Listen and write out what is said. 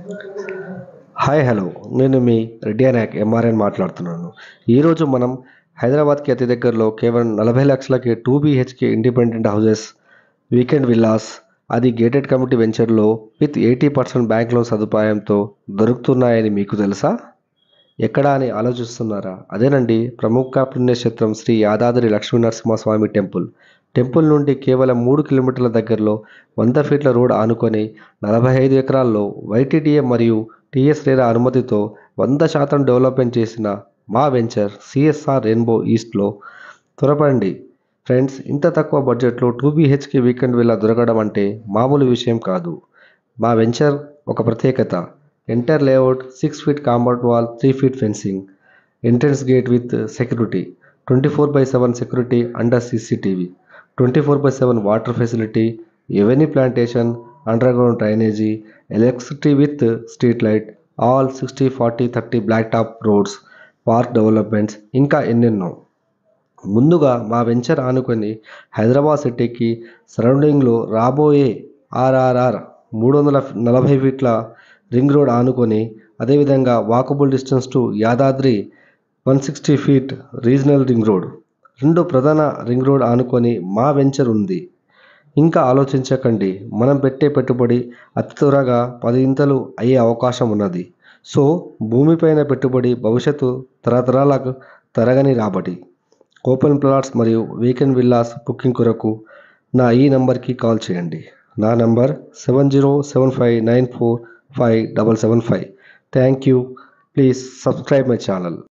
hi hello నేను మీ Reddy Naik MRN మాట్లాడుతున్నాను ఈరోజు మనం హైదరాబాద్కి అతి దగ్గరలో కేవలం నలభై లక్షలకి two BHK independent houses weekend villas అది గేటెడ్ కమ్యూనిటీ వెంచర్లో with eighty percent bank loan సదుపాయంతో దొరుకుతున్నాయని మీకు తెలుసా ఎక్కడా అని ఆలోచిస్తున్నారా అదేనండి ప్రముఖ పుణ్యక్షేత్రం శ్రీ యాదాద్రి లక్ష్మీ నరసింహస్వామి టెంపుల్ టెంపుల్ నుండి కేవలం మూడు కిలోమీటర్ల దగ్గరలో వంద ఫీట్ల రోడ్ ఆనుకొని నలభై ఐదు ఎకరాల్లో వైటీడీఏ మరియు టీఎస్ రేరా అనుమతితో వంద శాతం డెవలప్మెంట్ చేసిన మా వెంచర్ సిఎస్ఆర్ రెయిన్బో ఈస్ట్లో త్వరపడండి ఫ్రెండ్స్ ఇంత తక్కువ బడ్జెట్లో టూ బీహెచ్కే వీకెండ్ విల్లా దొరకడం అంటే మామూలు విషయం కాదు మా వెంచర్ ఒక ప్రత్యేకత enter layout six feet compound wall three feet fencing entrance gate with security twenty four by seven security under CCTV twenty four by seven water facility avenue plantation underground drainage electricity with street light all sixty forty thirty black top roads park developments ఇంకా ఎన్నెన్నో ముందుగా మా venture ఆనుకొని హైదరాబాద్ సిటీకి సరౌండింగ్లో రాబోయే ఆర్ఆర్ఆర్ మూడు వందల నలభై ఫీట్ల రింగ్ రోడ్ ఆనుకొని అదేవిధంగా walkable distance to Yadadri one sixty feet regional ring road రెండు ప్రధాన రింగ్ రోడ్ ఆనుకొని మా వెంచర్ ఉంది ఇంకా ఆలోచించకండి మనం పెట్టే పెట్టుబడి అతి త్వరగా పదింతలు అయ్యే అవకాశం ఉన్నది సో భూమిపైన పెట్టుబడి భవిష్యత్తు తరతరాలకు తరగని రాబడి ఓపెన్ ప్లాట్స్ మరియు వీకెండ్ విల్లాస్ బుకింగ్ కొరకు నా ఈ నంబర్కి కాల్ చేయండి నా number seven zero seven five nine four five double seven five thank you please subscribe my channel